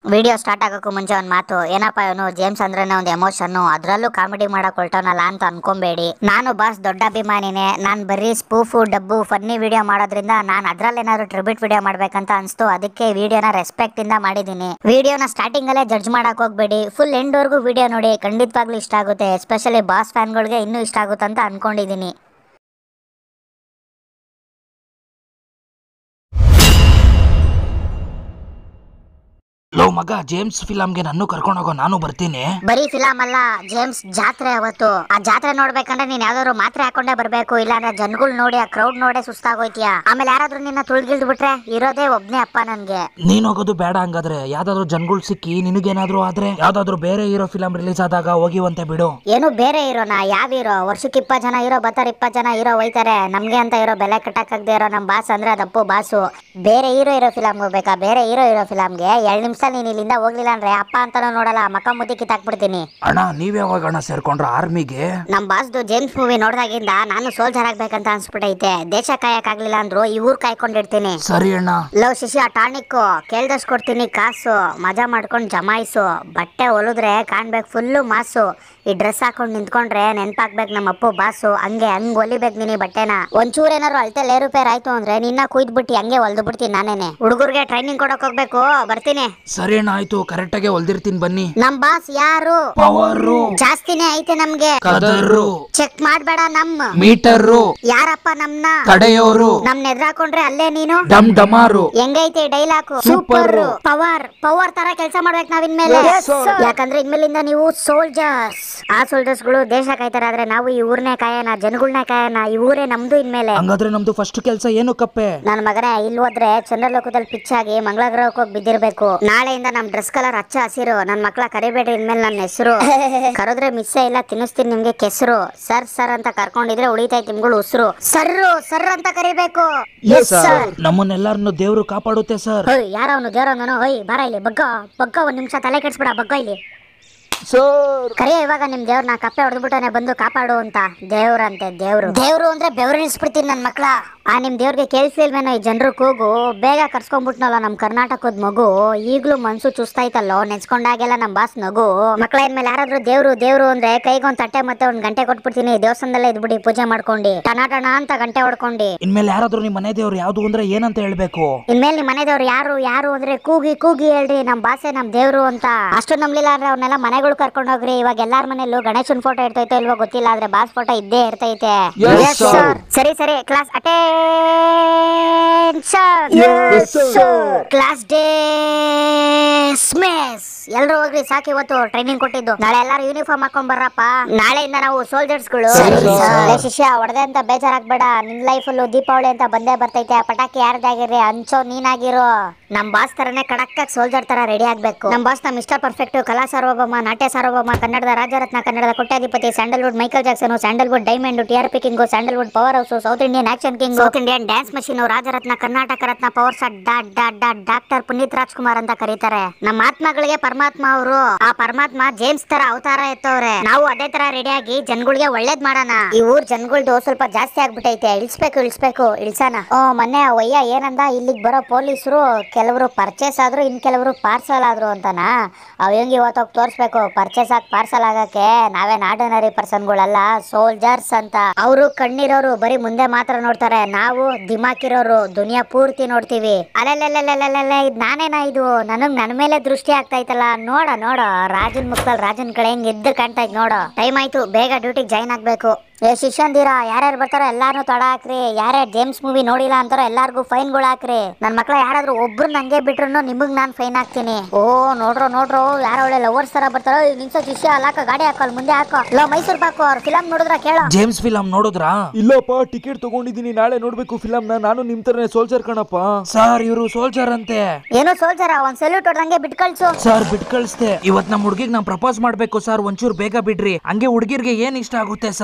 Video start ಆಗೋಕ್ಕೂ ಮುಂಚೆ ಒಂದು ಮಾತು ಏನಪ್ಪ ಇವನು ಜೇಮ್ಸ್ ಅಂದ್ರೇನೆ ಒಂದು ಎಮೋಷನ್ ಅದ್ರಲ್ಲೂ ಕಾಮಿಡಿ ಮಾಡಕ್ ಹೊರಟವನಲ್ಲ ಅಂತ ಅನ್ಕೊಂಬೇಡಿ ನಾನು ಬಾಸ್ ದೊಡ್ಡ ಅಭಿಮಾನಿನೇ ನಾನು ಬರೀ ಸ್ಪೂಫು ಡಬ್ಬು ಫನ್ನಿ ವಿಡಿಯೋ ಮಾಡೋದ್ರಿಂದ ನಾನು ಅದ್ರಲ್ಲೇನಾದ್ರು ಟ್ರಿಬ್ಯೂಟ್ ವಿಡಿಯೋ ಮಾಡ್ಬೇಕಂತ ಅನ್ಸ್ತು ಅದಕ್ಕೆ ವಿಡಿಯೋನ ರೆಸ್ಪೆಕ್ಟ್ ಇಂದ ಮಾಡಿದ್ದೀನಿ ವಿಡಿಯೋನ ಸ್ಟಾರ್ಟಿಂಗ್ ಅಲ್ಲೇ ಜಡ್ಜ್ ಮಾಡಕ್ ಹೋಗ್ಬೇಡಿ ಫುಲ್ ಎಂಡ್ ವರ್ಗೂ ವಿಡಿಯೋ ನೋಡಿ ಖಂಡಿತವಾಗ್ಲೂ ಇಷ್ಟ ಆಗುತ್ತೆ ಎಸ್ಪೆಷಲಿ ಬಾಸ್ ಫ್ಯಾನ್ಗಳಿಗೆ ಇನ್ನೂ ಇಷ್ಟ ಆಗುತ್ತೆ ಅಂತ ಅನ್ಕೊಂಡಿದ್ದೀನಿ ಲೋ ಮಗ ಜೇಮ್ಸ್ ಫಿಲಮ್ಗೆ ನಾನು ಕರ್ಕೊಂಡು ಹೋಗೋ ನಾನು ಬರ್ತೀನಿ ಬರೀ ಫಿಲಮ್ ಅಲ್ಲ ಜೇಮ್ಸ್ ಜಾತ್ರೆ ಅವತ್ತು ಆ ಜಾತ್ರೆ ನೋಡ್ಬೇಕಂದ್ರೆ ನೀನ್ ಯಾವ್ದಾದ್ರು ಮಾತ್ರೆ ಹಾಕೊಂಡೇ ಬರ್ಬೇಕು ಇಲ್ಲಾಂದ್ರೆ ಜನಗಳು ನೋಡಿ ಆ ಕ್ರೌಡ್ ನೋಡೇ ಸುಸ್ತಾಗೋಯ್ತೀಯ ಆಮೇಲೆ ಯಾರಾದ್ರೂ ನಿನ್ನ ತುಳ್ಗಿಳ್ದು ಬಿಟ್ರೆ ಇರೋದೇ ಒಬ್ನೇ ಅಪ್ಪ ನನ್ಗೆ ನೀನ್ ಹೋಗೋದು ಬೇಡ ಹಂಗಾದ್ರೆ ಯಾವ್ದಾದ್ರು ಜನ್ಗಳು ಸಿಕ್ಕಿ ನಿನಗೇನಾದ್ರೂ ಆದ್ರೆ ಯಾವ್ದಾದ್ರು ಬೇರೆ ಹೀರೋ ಫಿಲಮ್ ರಿಲೀಸ್ ಆದಾಗ ಹೋಗಿವಂತೆ ಬಿಡು ಏನು ಬೇರೆ ಹೀರೋನ ಯಾವ ಹೀರೋ ವರ್ಷಕ್ಕೆ ಇಪ್ಪತ್ತು ಜನ ಹೀರೋ ಬರ್ತಾರೆ ಇಪ್ಪತ್ತು ಜನ ಹೀರೋ ಹೋಯ್ತಾರೆ ನಮ್ಗೆ ಅಂತ ಇರೋ ಬೆಲೆ ಕಟ್ಟಕ್ಕಾಗದೆ ಇರೋ ನಮ್ ಬಾಸ್ ಅಂದ್ರೆ ಅದಪ್ಪು ಬಾಸು ಬೇರೆ ಹೀರೋ ಇರೋ ಫಿಲಮ್ ಹೋಗ್ಬೇಕಾ ಬೇರೆ ಹೀರೋ ಇರೋ ಫಿಲಮ್ಗೆ ಎರಡು ನಿಮಿಷ ನೀನ್ ಇಲ್ಲಿಂದ ಹೋಗ್ಲಿಲ್ಲ ಅಂದ್ರೆ ಅಪ್ಪ ಅಂತಾನು ನೋಡಲ್ಲ ಮಕ್ಕ ಮುದ್ದಿ ಕಿತ್ತಾಕ್ಬಿಡ್ತೀನಿ ಅಣ್ಣ ನೀವ್ ಯಾವಾಗ ಅಣ್ಣ ಸೇರ್ಕೊಂಡ್ರ ಆರ್ಮಿಗೆ ನಮ್ ಬಾಸ್ದು ಜೇಮ್ಸ್ ಮೂವಿ ನೋಡ್ದಾಗಿಂದ ನಾನು ಸೋಲ್ಜರ್ ಆಗ್ಬೇಕಂತ ಅನ್ಸ್ಬಿಟ್ಟೈತೆ ದೇಶ ಕಾಯಕ್ ಆಗ್ಲಿಲ್ಲ ಅಂದ್ರು ಈ ಊರ್ ಕಾಯ್ಕೊಂಡಿರ್ತೀನಿ ಸರಿ ಅಣ್ಣ ಲವ್ ಶಿಶಿ ಆ ಟಾನಿಕ್ ಕೇಳ್ದಷ್ಟು ಕೊಡ್ತೀನಿ ಕಾಸು ಮಜಾ ಮಾಡ್ಕೊಂಡು ಜಮಾಯಿಸು ಬಟ್ಟೆ ಹೊಲಿದ್ರೆ ಕಾಣ್ಬೇಕು ಫುಲ್ಲು ಮಾಸು ಈ ಡ್ರೆಸ್ ಹಾಕೊಂಡು ನಿಂತ್ಕೊಂಡ್ರೆ ನೆನ್ಪಾಕ್ಬೇಕು ನಮ್ಮ ಅಪ್ಪು ಬಾಸು ಹಂಗೆ ಹಂಗ್ ಹೊಲಿಬೇಕು ನೀನು ಈ ಬಟ್ಟೆನ ಒಂಚೂರ್ ಏನಾರು ಅಳತೆ ಲೇರುಪೇರ್ ಆಯ್ತು ಅಂದ್ರೆ ನಿನ್ನ ಕುಯ್ದ್ಬಿಟ್ಟು ಹಂಗೆ ಹೊಲ್ದು ಬಿಡ್ತೀನಿ ನಾನೇನೆ ಹುಡುಗರ್ಗೆ ಟ್ರೈನಿಂಗ್ ಕೊಡಕ್ ಹೋಗ್ಬೇಕು ಬರ್ತೀನಿ ಸರಿ ಅಣ್ಣ ಆಯ್ತು ಕರೆಕ್ಟ್ ಆಗಿ ಹೊಲ್ದಿರ್ತೀನಿ ಬನ್ನಿ ನಮ್ ಬಾಸ್ ಯಾರು ಪವರು ಜಾಸ್ತಿನೇ ಐತೆ ನಮ್ಗೆ ಕದರು ಚೆಕ್ ಮಾಡ್ಬೇಡ ನಮ್ಮ ಮೀಟರು ಯಾರಪ್ಪ ನಮ್ನ ತಡೆಯೋರು ನಮ್ನ ಎದ್ರಾಕೊಂಡ್ರೆ ಅಲ್ಲೇ ನೀನು ಡಮ್ ಡಮಾರು ಹೆಂಗೈತೆ ಡೈಲಾಗ್ Super. ಪವರ್ ಪವರ್ ತರ ಕೆಲಸ ಮಾಡ್ಬೇಕು ನಾವ್ ಇನ್ಮೇಲೆ ಯಾಕಂದ್ರೆ ಇನ್ಮೇಲಿಂದ ನೀವು ಸೋಲ್ಜರ್ಸ್ ಆ ಸೋಲ್ಜರ್ಸ್ ಗಳು ದೇಶ ಕಾಯ್ತಾರೆ ಆದ್ರೆ ನಾವು ಈ ಊರ್ನೇ ಕಾಯೋಣ ಜನಗಳನ್ನೇ ಕಾಯೋಣ ಈ ಊರೇ ನಮ್ದು ಇನ್ಮೇಲೆ ಹಂಗಾದ್ರೆ ನಮ್ದು ಫಸ್ಟ್ ಕೆಲ್ಸ ಏನು ಕಪ್ಪೆ ನನ್ನ ಮಗನೇ ಇಲ್ಲಿ ಹೋದ್ರೆ ಚಂದ್ರಲೋಕದಲ್ಲಿ ಪಿಚ್ ಆಗಿ ಮಂಗಳ ಗ್ರಹಕ್ಕೆ ಹೋಗಿ ಬಿದ್ದಿರ್ಬೇಕು ನಾಳೆಯಿಂದ ನಮ್ ಡ್ರೆಸ್ ಕಲರ್ ಹಚ್ಚ ಹಸಿರು ನನ್ ಮಕ್ಳ ಕರಿಬೇಡ್ರಿ ಇನ್ಮೇಲೆ ನನ್ನ ಹೆಸರು ಕರೆದ್ರೆ ಮಿಸ್ಸೇ ಇಲ್ಲ ತಿನ್ನಿಸ್ತೀನಿ ನಿಮ್ಗೆ ಕೆಸರು ಸರ್ ಸರ್ ಅಂತ ಕರ್ಕೊಂಡಿದ್ರೆ ಉಳಿತೈತಿ ನಿಮ್ಗಳು ಉಸಿರು ಸರ್ರು ಸರ್ ಅಂತ ಕರಿಬೇಕು Yes, sir. ನಮ್ಮನ್ನೆಲ್ಲರನ್ನು ದೇವ್ರು ಕಾಪಾಡುತ್ತೆ ಸರ್ ಹೋಯ್ ಯಾರ ಅವನು ದೇವ್ರವನು ಹೋಯ್ ಬಾರ ಇಲ್ಲಿ ಬಗ್ಗ ಬಗ್ಗ ಒಂದ್ ನಿಮಿಷ ತಲೆ ಕೆಡ್ಸ್ಬಿಡ ಬಗ್ಗ ಇಲ್ಲಿ ಸರ್ ಕರಿಯ ಇವಾಗ ನಿಮ್ ದೇವ್ರನ್ನ ಕಪ್ಪೆ ಹೊಡೆದ್ಬಿಟ್ಟನೆ ಬಂದು ಕಾಪಾಡು ಅಂತ ದೇವ್ರಂತೆ ದೇವ್ರು ದೇವ್ರು ಅಂದ್ರೆ ಬೆವರಿಳಿಸ್ಬಿಡ್ತೀನಿ ನನ್ ಮಕ್ಳ ಆ ನಿಮ್ ದೇವ್ರಿಗೆ ಕೇಳಿಸ್ಲಿಲ್ವೇನೋ ಈ ಜನರು ಕೂಗು ಬೇಗ ಕರ್ಸ್ಕೊಂಡ್ಬಿಟ್ನಲ್ಲ ನಮ್ ಕರ್ನಾಟಕದ ಮಗು ಈಗ್ಲೂ ಮನ್ಸು ಚುಸ್ತಾಯ್ತಲ್ಲೋ ನೆನ್ಸ್ಕೊಂಡಾಗೆಲ್ಲ ನಮ್ ಬಾಸ್ ನಗು ಮಕ್ಳ ಇನ್ಮೇಲೆ ಯಾರಾದ್ರೂ ದೇವ್ರು ದೇವ್ರು ಅಂದ್ರೆ ಕೈಗೊಂದ್ ತಟ್ಟೆ ಮತ್ತೆ ಒಂದ್ ಗಂಟೆ ಕೊಟ್ಬಿಡ್ತೀನಿ ದೇವಸ್ಥಾನದಲ್ಲೇ ಇದ್ಬಿಡಿ ಪೂಜೆ ಮಾಡ್ಕೊಂಡು ಟನಾಟಣ ಅಂತ ಗಂಟೆ ಹೊಡ್ಕೊಂಡು ಇನ್ಮೇಲೆ ಯಾರಾದ್ರೂ ನಿಮ್ ಮನೆ ದೇವ್ರು ಯಾವ್ದು ಅಂದ್ರೆ ಏನಂತ ಹೇಳ್ಬೇಕು ಇನ್ಮೇಲೆ ನಿಮ್ ಮನೆದವ್ರು ಯಾರು ಯಾರು ಅಂದ್ರೆ ಕೂಗಿ ಕೂಗಿ ಹೇಳ್ರಿ ನಮ್ ಬಾಸೆ ನಮ್ ದೇವ್ರು ಅಂತ ಅಷ್ಟು ನಂಬ್ಲಿಲ್ಲ ಅಂದ್ರೆ ಅವ್ರನ್ನೆಲ್ಲ ಮನೆಗಳು ಕರ್ಕೊಂಡು ಹೋಗ್ರಿ ಇವಾಗ ಎಲ್ಲಾರ ಮನೇಲೂ ಗಣೇಶನ್ ಫೋಟೋ ಇರ್ತೈತೆ ಇಲ್ವೋ ಗೊತ್ತಿಲ್ಲ ಆದ್ರೆ ಬಾಸ್ ಫೋಟೋ ಇದ್ದೇ ಇರ್ತೈತೆ Yes, Yes, sir. sir. ಸರಿ ಸರಿ ಕ್ಲಾಸ್ ಅಟೆನ್ಷನ್ ಕ್ಲಾಸ್ ಡೇ ಸ್ಮೇಸ್ ಎಲ್ರು ಹೋಗ್ರಿ ಸಾಕು ಇವತ್ತು ಟ್ರೈನಿಂಗ್ ಕೊಟ್ಟಿದ್ದು ನಾಳೆ ಎಲ್ಲಾರು ಯೂನಿಫಾರ್ಮ್ ಹಾಕೊಂಡ್ ಬರ್ರಪ್ಪ ನಾಳೆಯಿಂದ ನಾವು ಸೋಲ್ಜರ್ಸ್ ಗಳು ಸರಿ, sir. ಲೇ ಶಿಷ್ಯ ಹೊಡೆದೆ ಅಂತ ಬೇಜಾರಾಗ್ಬೇಡ ನಿನ್ ಲೈಫ್ ಅಲ್ಲೂ ದೀಪಾವಳಿ ಅಂತ ಬಂದೇ ಬರ್ತೈತೆ ಆ ಪಟಾಕಿ ಯಾರ್ದಾಗಿರ್ರಿ ಹಂಚೋ ನೀನಾಗಿರೋ ನಮ್ ಬಾಸ್ ತರನೇ ಕಡಕ್ ಸೋಲ್ಜರ್ ತರ ರೆಡಿ ಆಗ್ಬೇಕು ನಮ್ ಬಾಸ್ ನಮ್ ಮಿಸ್ಟರ್ ಪರ್ಫೆಕ್ಟ್ ಕಲಾ ಸಾರ್ವಭೌಮ ನಾಟ್ಯ ಸಾರ್ವಭೌಮ ಕನ್ನಡದ ರಾಜರತ್ನ ಕನ್ನಡದ ಕೋಟ್ಯಾಧಿಪತಿ Sandalwood Michael Jackson Sandalwood diamond T R P king Sandalwood power house South Indian action king South Indian dance machine Rajaratna Karnataka Ratna power star ಡಾ ಡಾ ಡಾ ಡಾಕ್ಟರ್ ಪುನೀತ್ ರಾಜ್ಕುಮಾರ್ ಅಂತ ಕರೀತಾರೆ ನಮ್ಮ ಆತ್ಮಗಳಿಗೆ ಪರಮಾತ್ಮ ಅವರು ಆ ಪರಮಾತ್ಮ ಜೇಮ್ಸ್ ತರ ಅವತಾರ ಎತ್ತವ್ರೆ ನಾವು ಅದೇ ತರ ರೆಡಿಯಾಗಿ ಜನಗಳಿಗೆ ಒಳ್ಳೇದ್ ಮಾಡೋಣ ಈ ಊರ್ ಜನಗಳ್ದು ಸ್ವಲ್ಪ ಜಾಸ್ತಿ ಆಗ್ಬಿಟ್ಟೈತೆ ಇಳಿಸ್ಬೇಕು ಇಳಿಸ್ಬೇಕು ಇಳ್ಸೋಣ ಓ ಮೊನ್ನೆ ಆ ವಯ್ಯ ಏನಂದ ಇಲ್ಲಿಗೆ ಬರೋ ಪೊಲೀಸರು ಕೆಲವರು ಪರ್ಚೇಸ್ ಆದ್ರು ಇನ್ ಕೆಲವರು ಪಾರ್ಸಲ್ ಆದ್ರು ಅಂತನಾ ಅವ್ ಹೆಂಗ್ ಇವತ್ತೋಗಿ ತೋರ್ಸ್ಬೇಕು ಪರ್ಚೇಸ್ ಆಗಿ ಪಾರ್ಸಲ್ ಆಗಕ್ಕೆ ನಾವೇನ್ ಆರ್ಡಿನರಿ ಪರ್ಸನ್ಗಳಲ್ಲ ಸೋಲ್ಜರ್ಸ್ ಅಂತ ಅವರು ಕಣ್ಣಿರೋರು ಬರೀ ಮುಂದೆ ಮಾತ್ರ ನೋಡ್ತಾರೆ ನಾವು ದಿಮಾಕಿರೋರು ದುನಿಯಾ ಪೂರ್ತಿ ನೋಡ್ತೀವಿ ಅಲ್ಲೆಲ್ಲೆಲ್ಲೆಲ್ಲೆಲ್ಲೆ ಇದು ನಾನೇನಾ ಇದು ನನಗ್ ನನ್ನ ಮೇಲೆ ದೃಷ್ಟಿ ಆಗ್ತೈತಲ್ಲ ನೋಡ ನೋಡ ರಾಜನ್ ಮುಖದಲ್ಲಿ ರಾಜನ್ ಕಡೆ ಹೆಂಗ್ ಎದ್ದು ಕಾಣ್ತೈತ್ ನೋಡು ಟೈಮ್ ಆಯ್ತು ಬೇಗ ಡ್ಯೂಟಿಗೆ ಜಾಯ್ನ್ ಆಗ್ಬೇಕು ಏ ಶಿಷ್ಯಂದಿರ ಯಾರ್ಯಾರು ಬರ್ತಾರೋ ಎಲ್ಲಾರು ತಡ ಹಾಕ್ರಿ ಯಾರ್ಯಾರು ಜೇಮ್ಸ್ ಮೂವಿ ನೋಡಿಲ್ಲ ಅಂತಾರೋ ಎಲ್ಲಾರ್ಗು ಫೈನ್ಗಳು ಹಾಕ್ರಿ ನನ್ ಮಕ್ಳ ಯಾರಾದ್ರೂ ಒಬ್ರು ನಂಗೆ ಬಿಟ್ರು ನಿಮಗ್ ನಾನ್ ಫೈನ್ ಹಾಕ್ತೀನಿ ಓ ನೋಡ್ರೋ ನೋಡ್ರೋ ಯಾರೋ ಒಳ್ಳೆ ಲವರ್ಸ್ ತರ ಬರ್ತಾರೋ ಈ ನಿಮಿಷ ಶಿಷ್ಯ ಅಲ್ಲಾಕ ಗಾಡಿ ಹಾಕಲ್ ಮುಂದೆ ಹಾಕೋ ಲೋ ಮೈಸೂರ್ ಬಾಕು ಅವ್ರ ಫಿಲಮ್ ನೋಡಿದ್ರ ಕೇಳೋ ಜೇಮ್ಸ್ ಫಿಲಮ್ ನೋಡಿದ್ರಾ ಇಲ್ಲಪ್ಪ ಟಿಕೆಟ್ ತಗೊಂಡಿದ್ದೀನಿ ನಾಳೆ ನೋಡ್ಬೇಕು ಫಿಲಮ್ನ ನಾನು ನಿಮ್ ತರನೇ ಸೋಲ್ಜರ್ ಕಣಪ್ಪ ಸರ್ ಇವರು ಸೋಲ್ಜರ್ ಅಂತೆ ಏನೋ ಸೋಲ್ಜರ ಒಂದ್ ಸೆಲ್ಯೂಟ್ ಹೊಡ್ದಂಗೆ ಬಿಟ್ ಕಳ್ಸು ಸರ್ ಬಿಟ್ ಕಳಿಸ್ದೆ ಇವತ್ ನಮ್ ಹುಡ್ಗಿಗ್ ನಾವ್ ಪ್ರಪೋಸ್ ಮಾಡ್ಬೇಕು ಸರ್ ಒಂಚೂರ್ ಬೇಗ ಬಿಡ್ರಿ ಹಂಗೆ ಹುಡ್ಗಿರ್ಗೆ ಏನ್ ಇಷ್ಟ ಆಗುತ್ತೆ ಸರ್ ಲೋ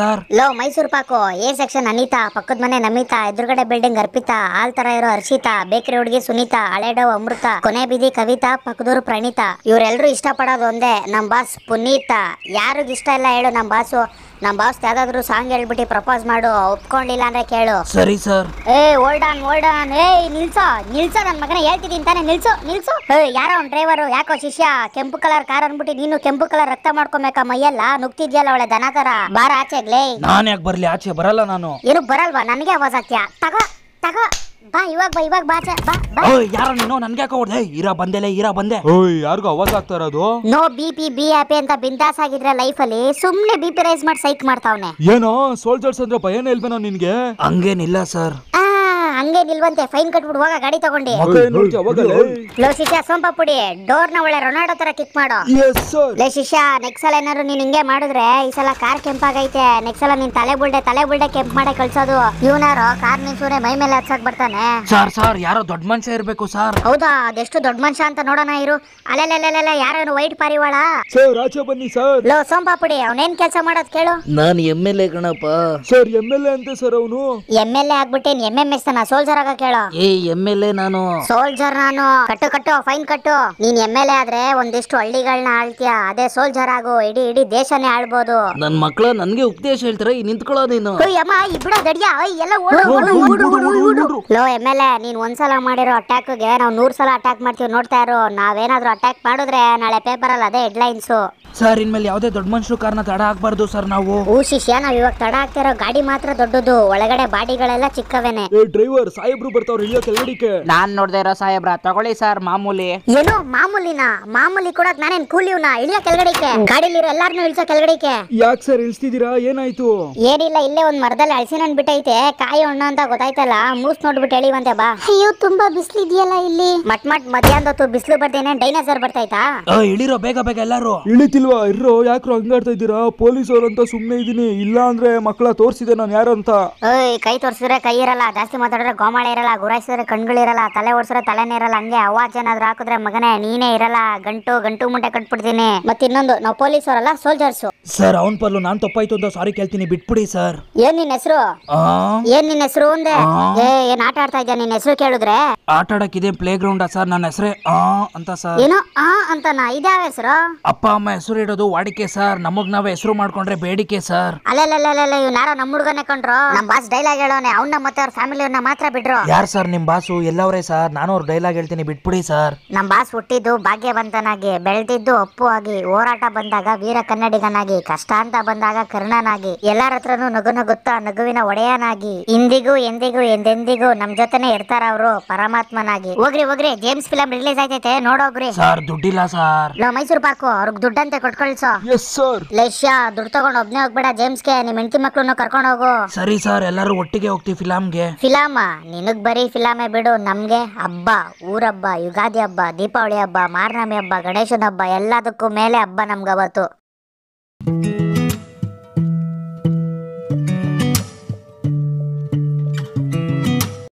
love Mysore pak A section Anita ಪಕ್ಕದ ಮನೆ ನಮಿತಾ ಎದುರುಗಡೆ ಬಿಲ್ಡಿಂಗ್ ಅರ್ಪಿತಾ ಹಾಲ್ ತರ ಇರೋ ಹರ್ಷಿತಾ ಬೇಕರಿ ಹುಡುಗಿ ಸುನೀತಾ ಹಳೆಡವ್ ಅಮೃತ ಕೊನೆ ಬೀದಿ ಕವಿತಾ ಪಕ್ಕದೂರು ಪ್ರಣೀತಾ ಇವರೆಲ್ಲರೂ ಇಷ್ಟಪಡೋದು ಒಂದೇ ನಮ್ ಬಾಸ್ ಪುನೀತ ಯಾರಿಗ ಇಷ್ಟ ಇಲ್ಲ ಹೇಳು ನಮ್ ಬಾಸು ನಮ್ ಬಾಸ್ ಯಾವ್ದಾದ್ರು ಸಾಂಗ್ ಹೇಳ್ಬಿಟ್ಟು ಪ್ರಪೋಸ್ ಮಾಡು ಒಪ್ಕೊಂಡಿಲ್ಲ ಅಂದ್ರೆ ಕೇಳು ಸರಿ ಸರ್ ಏ ಓಲ್ಡ್ ಆನ್ ಓಲ್ಡ್ ಆನ್ ಏಯ್ ನಿಲ್ಸೋ ನಿಲ್ಸೋ ನನ್ನ ಮಗನ ಹೇಳ್ತಿದ್ದೀನಿ ತಾನೆ ನಿಲ್ಸು ನಿಲ್ಸು ಏ ಯಾರೋ ಅವ್ನ್ ಡ್ರೈವರು ಯಾಕೋ ಶಿಷ್ಯ ಕೆಂಪು ಕಲರ್ ಕಾರ್ ಅನ್ಬಿಟ್ಟು ನೀನು ಕೆಂಪು ಕಲರ್ ರಕ್ತ ಮಾಡ್ಕೊಬೇಕಾ ಮೈಯೆಲ್ಲ ನುಗ್ತಿದ್ಯಲ್ಲ ಒಳ್ಳೆ ದನ ತರ ಬಾರ ಆಚೆಗ್ಲೇ ನಾನು ಯಾಕೆ ಬರ್ಲಿ ಆಚೆ ಬರಲ್ಲ ನಾನು ಏನು ಬರಲ್ವಾ ನನಗೆ ಆವಾಜ್ ಹಾಕ್ತೀಯ ತಗೋ ತಗೋ ಬಾ ಇವಾಗ ಬಾ ಇವಾಗ ಬಾ ಆಚೆ, ಬಾ ಬಾ ಓಯ್ ಯಾರೋ ನೀನು ನನ್ಗೆ ಯಾಕೆ ಹೊಡ್ದೆ ಇರಾ ಬಂದೆಲೆ ಇರಾ ಬಂದೆ ಓಯ್ ಯಾರಿಗೂ ಅವಾಜ್ ಆಗ್ತಾ ಇರೋದು no B P be happy ಅಂತ ಬಿಂದಾಸ್ ಆಗಿದ್ರೆ ಲೈಫಲ್ಲಿ ಸುಮ್ನೆ ಬಿ ಪಿ ರೈಸ್ ಮಾಡಿ ಸೈಕ್ ಮಾಡ್ತಾವ್ನೆ ಏನೋ ಸೋಲ್ಜರ್ಸ್ ಅಂದ್ರೆ ಭಯನೇ ಇಲ್ವೇನೋ ನಿನ್ಗೆ ಹಂಗೇನಿಲ್ಲ ಸರ್ ಆ ಹಂಗೆ ನಿಲ್ವಂತೆ ಫೈನ್ ಕಟ್ಬಿಡು ಹೋಗ ಗಾಡಿ ತಗೊಂಡಿ ಮಗ ಏನ್ ನೋಡ್ತೀಯ ಅವಾಗಲೇ ಲೋ ಶಿಷ್ಯ ಸೋಂಪ ಪುಡಿ ಡೋರ್ ನ ಒಳ್ಳೆ ರೊನಾಲ್ಡೋ ತರ ಕಿಕ್ ಮಾಡು ಎಸ್ ಸರ್ ಲೇ ಶಿಷ್ಯ ನೆಕ್ಸ್ಟ್ ಸಲ ಏನಾದ್ರು ನೀನ್ ಹಿಂಗೆ ಮಾಡಿದ್ರೆ ಈ ಸಲ ಕಾರ್ ಕೆಂಪಾಗೈತೆ ನೆಕ್ಸ್ಟ್ ಸಲ ನೀನ್ ತಲೆ ಬುಲ್ಡೆ ತಲೆ ಬುಲ್ಡೆ ಕೆಂಪ್ ಮಾಡೇ ಕಳ್ಸೋದು ಇವನಾರು ಕಾರ್ ನಿಲ್ಸೂನೆ ಮೈ ಮೇಲೆ ಹಚ್ಚಕ್ ಬರ್ತಾನೆ ಸರ್ ಸರ್ ಯಾರೋ ದೊಡ್ಡ ಮನುಷ್ಯ ಇರ್ಬೇಕು ಸರ್ ಹೌದಾ ಅದೆಷ್ಟು ದೊಡ್ಡ ಮನುಷ್ಯ ಅಂತ ನೋಡೋಣ ಇರು ಅಲ್ಲೆಲ್ಲೆಲ್ಲೆಲ್ಲ ಯಾರೇನು ವೈಟ್ ಪಾರಿವಾಳ ಸರ್ ಆಚೆ ಬನ್ನಿ ಸರ್ ಲೋ ಸೋಂಪಾಪುಡಿ ಅವನೇನ್ ಕೆಲಸ ಮಾಡೋದ್ ಕೇಳು ನಾನು M L A Ganapa sir M L A ಅಂತೆ ಸರ್ ಅವನು ಎಮ್ ಎಲ್ ಎ ಆಗ್ಬಿಟ್ಟೇನ್ ಎಮ್ ಎಂ ಎಸ್ ತನ ಸೋಲ್ಜರ್ ಆಗ ಕೇಳು ಏ ಎಮ್ ಎಲ್ ಎ ನಾನು ಸೋಲ್ಜರ್ ನಾನು ಕಟ್ಟು ಕಟ್ಟು ಫೈನ್ ಕಟ್ಟು ನೀನ್ ಎಮ್ ಎಲ್ ಎ ಆದ್ರೆ ಒಂದಿಷ್ಟು ಹಳ್ಳಿಗಳನ್ನ ಆಳ್ತೀಯ ಅದೇ ಸೋಲ್ಜರ್ ಆಗು ಇಡೀ ಇಡೀ ದೇಶನೇ ಆಳ್ಬೋದು ನನ್ನ ಮಕ್ಕಳ ನನಗೆ ಉಪದೇಶ ಹೇಳ್ತಾರೆ ನಿಂತ್ಕೊಳ್ಳೋ ನೀನು ಅಯ್ಯಮ್ಮ ಇಬ್ಡ ದಡಿಯ ಎಲ್ಲ ಓಡು, ಓಡು, ಓಡು, ಓಡು, ಓಡು. ಲೋ ಎಮ್ ಎಲ್ ಎ ನೀನ್ ಒಂದ್ಸಲ ಮಾಡಿರೋ ಅಟ್ಯಾಕ್ಗೆ ನಾವು ನೂರ್ ಸಲ ಅಟ್ಯಾಕ್ ಮಾಡ್ತೀವಿ ನೋಡ್ತಾ ಇರು ನಾವೇನಾದ್ರೂ ಅಟ್ಯಾಕ್ ಮಾಡಿದ್ರೆ ನಾಳೆ ಪೇಪರ್ ಅಲ್ಲಿ ಅದೇ ಹೆಡ್ಲೈನ್ಸ್ ಸರ್ ಇನ್ಮೇಲೆ ಯಾವುದೇ ದೊಡ್ಡ ಮನುಷ್ಯರು ಕಾರಣ ತಡ ಆಗ್ಬಾರ್ದು ಸರ್ ನಾವು ಹೂ ಶಿಷ್ಯ ನಾವ್ ಇವಾಗ ತಡ ಆಗ್ತಿರೋ ಗಾಡಿ ಮಾತ್ರ ದೊಡ್ಡದು ಒಳಗಡೆ ಬಾಡಿಗಳೆಲ್ಲ ಚಿಕ್ಕವೇನೆ ಏ ಡ್ರೈವರ್ ಸಾಹೇಬ್ರು ಬರ್ತಾವ್ರ ಇಳಿಯೋ ಕೆಳಗಡಿಕೆ ನಾನ್ ನೋಡ್ದೆ ಇರೋ ಸಾಹೇಬ್ರ ತಗೊಳ್ಳಿ ಸರ್ ಮಾಮೂಲಿ ಏನು ಮಾಮೂಲಿನ ಮಾಮೂಲಿ ಕೊಡಕ್ ನಾನೇನ್ ಕೂಲಿವ್ನ ಇಳಿಯ ಕೆಳಗಡೆಗೆ ಗಾಡಿಲಿರೋ ಎಲ್ಲಾರ್ನು ಇಳ್ಸೋ ಕೆಳಗಡೆಗೆ ಯಾಕೆ ಸರ್ ಇಳಿಸ್ತಿದ್ದೀರಾ ಏನಾಯ್ತು ಏನಿಲ್ಲ ಇಲ್ಲೇ ಒಂದ್ ಮರದಲ್ಲಿ ಹಳಸಿನ ಹಣ್ಣ್ ಬಿಟ್ಟೈತೆ ಕಾಯಿ ಹಣ್ಣು ಅಂತ ಗೊತ್ತಾಯ್ತಲ್ಲ ಮೂಸ್ ನೋಡ್ಬಿಟ್ಟು ಹೇಳಿವಂತೆ ಬಾ ಅಯ್ಯೋ ತುಂಬಾ ಬಿಸ್ಲಿದ್ಯಲ್ಲ ಇಲ್ಲಿ ಮಟ್ ಮಟ್ ಮಧ್ಯಾಹ್ನದ ಹೊತ್ತು ಬಿಸಿಲು ಬರ್ತೇನೆ ಡೈನೋಸರ್ ಬರ್ತೈತಾ ಆ, ಇಳಿರೋ ಬೇಗ ಬೇಗ ಎಲ್ಲಾರು ಇಳಿತಿಲ್ವಾ ಇರ್ರೋ ಯಾಕ್ರೋ ಹಂಗಾಡ್ತಾ ಇದ್ದೀರಾ ಪೊಲೀಸ್ ಅಂತ ಸುಮ್ಮನೆ ಇದೀನಿ ಇಲ್ಲ ಅಂದ್ರೆ ಮಕ್ಕಳ ತೋರಿಸಿದೆ ನಾನು ಯಾರು ಅಂತ ಏಯ್ ಕೈ ತೋರ್ಸಿದ್ರೆ ಕೈ ಇರಲ್ಲ ಜಾಸ್ತಿ ಮಾತಾಡಿದ್ರೆ ಗೋಮಾಳೆ ಇರಲ್ಲ ಗುರಾಯಿಸಿದ್ರೆ ಕಣ್ಗಳಿರಲ್ಲ ತಲೆ ಓಡಿಸಿದ್ರೆ ತಲೆನೇ ಇರಲ್ಲ ಹಂಗೆ ಅವಾಜ್ ಏನಾದ್ರು ಹಾಕಿದ್ರೆ ಮಗನೇ ನೀನೇ ಇರಲ್ಲ ಗಂಟು ಗಂಟು ಮುಂಟೆ ಕಟ್ಬಿಡ್ತೀನಿ ಮತ್ತೆ ಇನ್ನೊಂದು ನಾವು ಪೊಲೀಸರಲ್ಲ ಸೋಲ್ಜರ್ಸ್ ಸರ್ ಅವನ್ ಪರ್ಲು ನಾನ್ ತಪ್ಪಾಯ್ತು ಅಂತ ಸಾರಿ ಕೇಳ್ತೀನಿ ಬಿಟ್ಬಿಡಿ ಸರ್ ಏನ್ ನಿನ್ ಹೆಸರು ಆ ಏನ್ ನಿನ್ ಹೆಸರು ಅಂದೆ ಏ ಏನ್ ಆಟ ಆಡ್ತಾ ಇದ್ಯಾ ನಿನ್ ಹೆಸರು ಕೇಳಿದ್ರೆ ಆಟ ಆಡಕ್ಕಿದೆ ಪ್ಲೇ ಗ್ರೌಂಡಾ ಸರ್ ನನ್ನ ಹೆಸರೇ ಆ ಅಂತ ಸರ್ ಏನೋ ಆ ಅಂತನಾ ಇದ್ಯಾವ ಹೆಸರು ಅಪ್ಪ ಅಮ್ಮ ಹೆಸರು ಇಡೋದು ವಾಡಿಕೆ ಸರ್ ನಮಗ್ ನಾವೇ ಹೆಸರು ಮಾಡ್ಕೊಂಡ್ರೆ ಬೇಡಿಕೆ ಸರ್ ಅಲ್ಲೆಲ್ಲೆಲ್ಲೆಲ್ಲ ಇವ್ ಯಾರೋ ನಮ್ಮ ಹುಡುಗನೇ ಕೊಂಡ್ರು ನಮ್ ಬಾಸ್ ಡೈಲಾಗ್ ಹೇಳೋನೆ ಅವ್ನ ಮತ್ತೆ ಅವ್ರ ಫ್ಯಾಮಿಲಿಯವ್ರನ್ನ ಮಾತ್ರ ಬಿಡ್ರು ಯಾರ್ ಸರ್ ನಿಮ್ ಬಾಸು ಎಲ್ಲವ್ರೆ ಸರ್ ನಾನು ಅವ್ರ ಡೈಲಾಗ್ ಹೇಳ್ತೀನಿ ಬಿಟ್ಬಿಡಿ ಸರ್ ನಮ್ ಬಾಸ್ ಹುಟ್ಟಿದ್ದು ಭಾಗ್ಯವಂತನಾಗಿ ಬೆಳೆದಿದ್ದು ಅಪ್ಪು ಆಗಿ ಹೋರಾಟ ಬಂದಾಗ ವೀರ ಕನ್ನಡಿಗನಾಗಿ ಕಷ್ಟ ಅಂತ ಬಂದಾಗ ಕರ್ಣನಾಗಿ ಎಲ್ಲಾರ ಹತ್ರನು ನಗು ನಗುತ್ತಾ ನಗುವಿನ ಒಡೆಯನಾಗಿ ಇಂದಿಗೂ ಎಂದಿಗೂ ಎಂದೆಂದಿಗೂ ನಮ್ ಜೊತೆನೆ ಇರ್ತಾರ ಅವರು ಪರಮಾತ್ಮನಾಗಿ ಹೋಗ್ರಿ ಹೋಗ್ರಿ ಜೇಮ್ಸ್ ಫಿಲಂ ರಿಲೀಸ್ ಆಯ್ತೈತೆ ನೋಡೋಗ್ರಿ ಸರ್ ದುಡ್ಡಿಲ್ಲ ಸರ್ ಲೋ ಮೈಸೂರು ಪಾರ್ಕು ಅವ್ರಿಗೆ ದುಡ್ಡಂತೆ ಕೊಟ್ಕೊಳ್ಸೋ ಎಸ್ ಸರ್ ಲೇಶ್ಯ ದುಡ್ಡು ತಗೊಂಡು ಒಬ್ನೇ ಹೋಗ್ಬೇಡ ಜೇಮ್ಸ್ಗೆ ನಿಮ್ ಹೆಂಡತಿ ಮಕ್ಳನ್ನು ಕರ್ಕೊಂಡು ಹೋಗು ಸರಿ ಸರ್ ಎಲ್ಲರೂ ಒಟ್ಟಿಗೆ ಹೋಗ್ತೀವಿ ಫಿಲಮ್ಗೆ ಫಿಲಾಮ ನಿನಗ್ ಬರೀ ಫಿಲಾಮೆ ಬಿಡು ನಮ್ಗೆ ಹಬ್ಬ ಊರಬ್ಬ ಯುಗಾದಿ ಹಬ್ಬ ದೀಪಾವಳಿ ಹಬ್ಬ ಮಾರ್ನಮಿ ಹಬ್ಬ ಗಣೇಶನ ಹಬ್ಬ ಎಲ್ಲದಕ್ಕೂ ಮೇಲೆ ಹಬ್ಬ ನಮ್ಗವತ್ತು